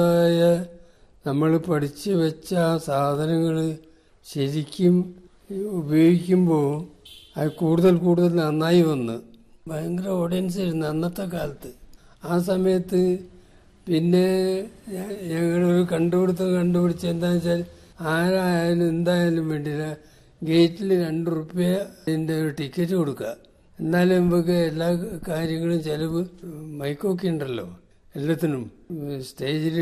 നമ്മൾ പഠിച്ചു വെച്ച ആ സാധനങ്ങൾ ശരിക്കും ഉപയോഗിക്കുമ്പോൾ അത് കൂടുതൽ കൂടുതൽ നന്നായി വന്ന് ഭയങ്കര ഓഡിയൻസ് ആയിരുന്നു അന്നത്തെ കാലത്ത് ആ സമയത്ത് പിന്നെ ഞ- ഞങ്ങളൊരു കണ്ടുപിടുത്തം കണ്ടുപിടിച്ച് എന്താണെന്ന് വെച്ചാൽ ആരായാലും എന്തായാലും വേണ്ടില്ല ഗേറ്റിൽ രണ്ട് റുപ്യൻ്റെ ഒരു ടിക്കറ്റ് കൊടുക്കുക എന്നാലും നമുക്ക് എല്ലാ കാര്യങ്ങളും ചിലവ് മൈക്കൊക്കെ ഉണ്ടല്ലോ എല്ലാത്തിനും സ്റ്റേജിൽ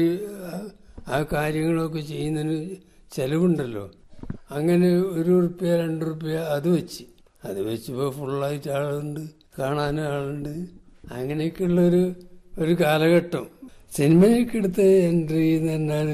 ആ കാര്യങ്ങളൊക്കെ ചെയ്യുന്നതിന് ചിലവുണ്ടല്ലോ അങ്ങനെ ഒരു റുപ്യ രണ്ട് റുപ്യ അത് വെച്ച് അത് വെച്ചപ്പോൾ ഫുള്ളായിട്ട് ആളുണ്ട് കാണാൻ ആളുണ്ട് അങ്ങനെയൊക്കെയുള്ളൊരു ഒരു കാലഘട്ടം സിനിമയൊക്കെ എടുത്ത് എൻട്രി എന്ന് പറഞ്ഞാൽ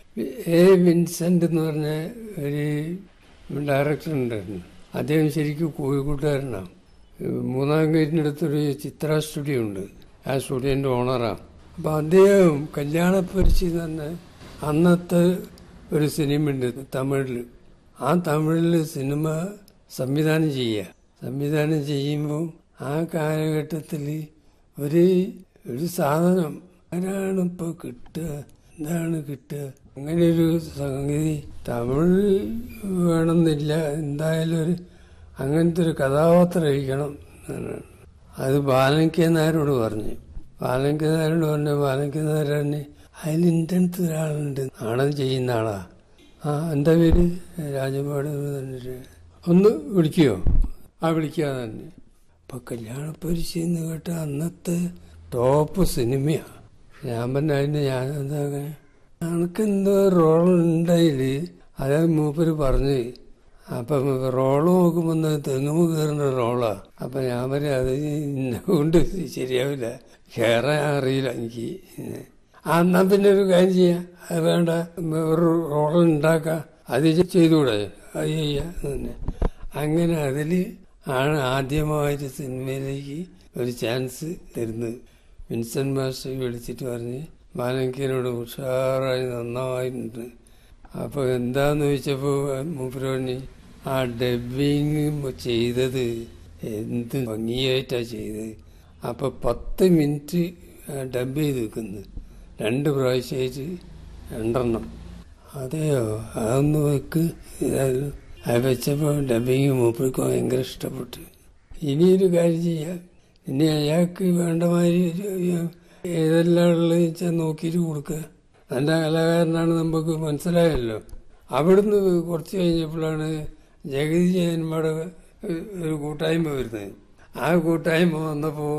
എ വിൻസെന്റ് എന്ന് പറഞ്ഞ ഒരു ഡയറക്ടർ ഉണ്ടായിരുന്നു അദ്ദേഹം ശരിക്കും കോഴിക്കോട്ടുകാരനാണ് മൂന്നാം ഗേറ്റിനടുത്തൊരു ചിത്ര സ്റ്റുഡിയോ ഉണ്ട് ആ സ്റ്റുഡിയോൻ്റെ ഓണറാണ് അപ്പം അദ്ദേഹം കല്യാണപ്പരിച്ച് തന്നെ അന്നത്തെ ഒരു സിനിമ ഉണ്ട് തമിഴിൽ ആ തമിഴിൽ സിനിമ സംവിധാനം ചെയ്യുക സംവിധാനം ചെയ്യുമ്പോൾ ആ കാലഘട്ടത്തിൽ ഒരു ഒരു സാധനം ആരാണ് ഇപ്പോൾ കിട്ടുക എന്താണ് കിട്ടുക അങ്ങനെ ഒരു സംഗതി തമിഴ് വേണമെന്നില്ല എന്തായാലും ഒരു അങ്ങനത്തെ ഒരു കഥാപാത്രം ഇരിക്കണം എന്നാണ്. അത് ബാലൻകെ നായരോട് പറഞ്ഞു ബാലൻകെ നായരോട് പറഞ്ഞു ബാലൻകെ നായർ പറഞ്ഞു അതിൽ എൻ്റെ അടുത്ത് ഒരാളുണ്ട് നാടൻ ചെയ്യുന്ന ആളാ ആ എന്താ പേര് രാജപാട് പറഞ്ഞിട്ട് ഒന്ന് വിളിക്കുകയോ ആ വിളിക്കാതെ തന്നെ ഇപ്പൊ കല്യാണ പരിചയെന്ന് കേട്ട അന്നത്തെ ടോപ്പ് സിനിമയാ ഞാൻ പറഞ്ഞ അതിന് ഞാൻ എന്താ എനക്കെന്തോ റോൾ ഉണ്ടായില് അത് മൂപ്പര് പറഞ്ഞ് അപ്പം റോള് നോക്കുമ്പോൾ തെങ്ങുമ്പ് കയറുന്ന റോളാ അപ്പൊ ഞാൻ പറയാം അത് എന്നെ കൊണ്ട് ശരിയാവില്ല കയറാൻ അറിയില്ല എനിക്ക് ആ, എന്നാ പിന്നെ ഒരു കാര്യം ചെയ്യാം അത് വേണ്ട ഒരു റോൾ ഉണ്ടാക്കാം അത് ചെയ്തുകൂടെ അത് ചെയ്യാം തന്നെ അങ്ങനെ അതിൽ ആണ് ആദ്യമായിട്ട് സിനിമയിലേക്ക് ഒരു ചാൻസ് തരുന്നത് വിൻസെന്റ് മാസ്റ്റർ വിളിച്ചിട്ട് പറഞ്ഞ് ബാലങ്കനോട് ഉഷാറായി നന്നായിട്ടുണ്ട് അപ്പോൾ എന്താന്ന് ചോദിച്ചപ്പോൾ മൂപ്പരോണി ആ ഡബിങ് ചെയ്തത് എന്ത് ഭംഗിയായിട്ടാണ് ചെയ്തത് അപ്പോൾ പത്ത് മിനിറ്റ് ഡബ് ചെയ്ത് വെക്കുന്നത് രണ്ട് പ്രാവശ്യമായിട്ട് രണ്ടെണ്ണം അതെയോ അതൊന്ന് വെക്ക് ഏതായാലും അത് വെച്ചപ്പോൾ ഡബിങ് മൂപ്പർക്ക് ഭയങ്കര ഇഷ്ടപ്പെട്ടു ഇനിയൊരു കാര്യം ചെയ്യാം ഇനി അയാൾക്ക് വേണ്ട മാതിരി ഒരു- ഏതെല്ലാം ഉള്ളത് വെച്ചാൽ നോക്കിയിട്ട് കൊടുക്കുക നല്ല കലാകാരനാണ് നമുക്ക് മനസ്സിലായല്ലോ അവിടുന്ന് കുറച്ച് കഴിഞ്ഞപ്പോഴാണ് ജഗതി ജയന്മാരുടെ ഒരു കൂട്ടായ്മ വരുന്നത് ആ കൂട്ടായ്മ വന്നപ്പോൾ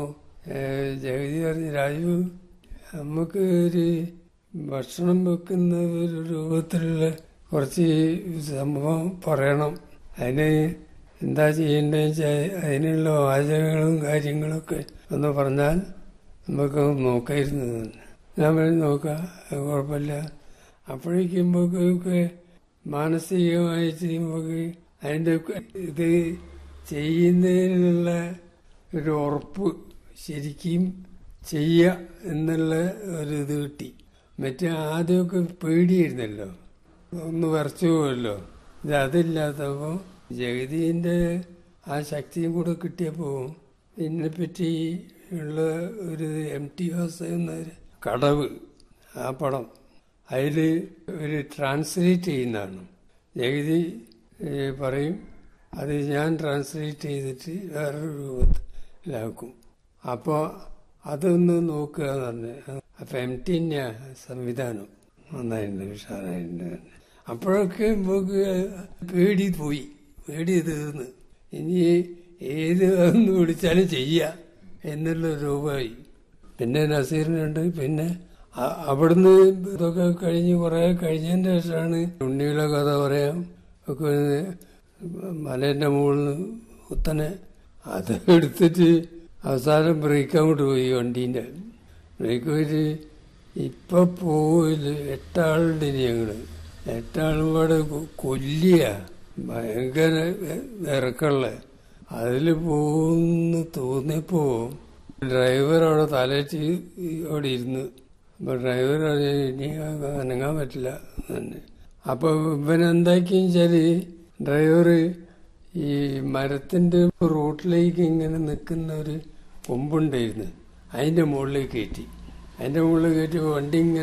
ജഗതി പറഞ്ഞ് രാജു നമുക്ക് ഒരു ഭക്ഷണം വെക്കുന്ന ഒരു രൂപത്തിലുള്ള കുറച്ച് സംഭവം പറയണം അതിന് എന്താ ചെയ്യേണ്ടതെന്ന് വെച്ചാൽ അതിനുള്ള വാചകങ്ങളും കാര്യങ്ങളൊക്കെ ഒന്ന് പറഞ്ഞാൽ നമുക്ക് നോക്കായിരുന്നു ഞാൻ പറഞ്ഞു നോക്കാം അത് കുഴപ്പമില്ല അപ്പോഴേക്കും നമുക്ക് മാനസികമായിട്ട് നമുക്ക് അതിൻ്റെ ഇത് ചെയ്യുന്നതിനുള്ള ഒരു ഉറപ്പ് ശരിക്കും ചെയ്യുക എന്നുള്ള ഒരു ഇത് കിട്ടി മറ്റേ ആദ്യമൊക്കെ പേടിയായിരുന്നല്ലോ ഒന്ന് വരച്ചു പോവല്ലോ ഇത് അതില്ലാത്തപ്പോൾ ജഗതീൻ്റെ ആ ശക്തിയും കൂടെ കിട്ടിയപ്പോൾ ഇതിനെപ്പറ്റി ഉള്ള ഒരു എം ടി എന്ന കടവ് ആ പടം അതിൽ ഒരു ട്രാൻസ്ലേറ്റ് ചെയ്യുന്നതാണ് ജഗതി ഏ, പറയും അത് ഞാൻ ട്രാൻസ്ലേറ്റ് ചെയ്തിട്ട് വേറൊരു രൂപത്തിലാക്കും അപ്പോൾ അതൊന്ന് നോക്കുക എന്ന് പറഞ്ഞ് അപ്പം എം ടി തന്നെയാ സംവിധാനം നന്നായിട്ടുണ്ട് ഉഷാറായിട്ടുണ്ട് അപ്പോഴൊക്കെ നമുക്ക് പേടി പോയി പേടി തീർന്ന് ഇനി ഏത് ഒന്ന് വിളിച്ചാലും ചെയ്യാം എന്നുള്ള രൂപമായി പിന്നെ നസീറിനുണ്ട് പിന്നെ അ- അവിടുന്ന് ഇതൊക്കെ കഴിഞ്ഞ് കുറെ കഴിഞ്ഞതിന്റെ ശേഷമാണ് ഉണ്ണിയുടെ കഥ പറയാം ഒക്കെ മലേന്റെ മുകളിൽ നിന്ന് കുത്തനെ അത് എടുത്തിട്ട് അവസാനം ബ്രേക്ക് അങ്ങോട്ട് പോയി വണ്ടീന്റെ ബ്രേക്ക് പോയിട്ട് ഇപ്പൊ പോയില്ല എട്ടാളുണ്ട് ഇനി ഞങ്ങള് എട്ടാളും പാടെ കൊ- കൊല്ലിയ ഭയങ്കര ഇറക്കള്ള അതില് പോകുന്നു തോന്നിയപ്പോ ഡ്രൈവർ അവിടെ തലച്ച് അവിടെ ഇരുന്ന് അപ്പൊ ഡ്രൈവർ പറഞ്ഞു, ഇനി അനങ്ങാൻ പറ്റില്ല തന്നെ അപ്പൊ ഇവൻ എന്താക്കിയെന്ന് വെച്ചാല് ഡ്രൈവർ ഈ മരത്തിന്റെ റോട്ടിലേക്ക് ഇങ്ങനെ നിൽക്കുന്ന ഒരു കൊമ്പുണ്ടായിരുന്നു അതിന്റെ മുകളിലേക്ക് കയറ്റി അതിന്റെ മുകളിൽ കയറ്റി വണ്ടി ഇങ്ങനെ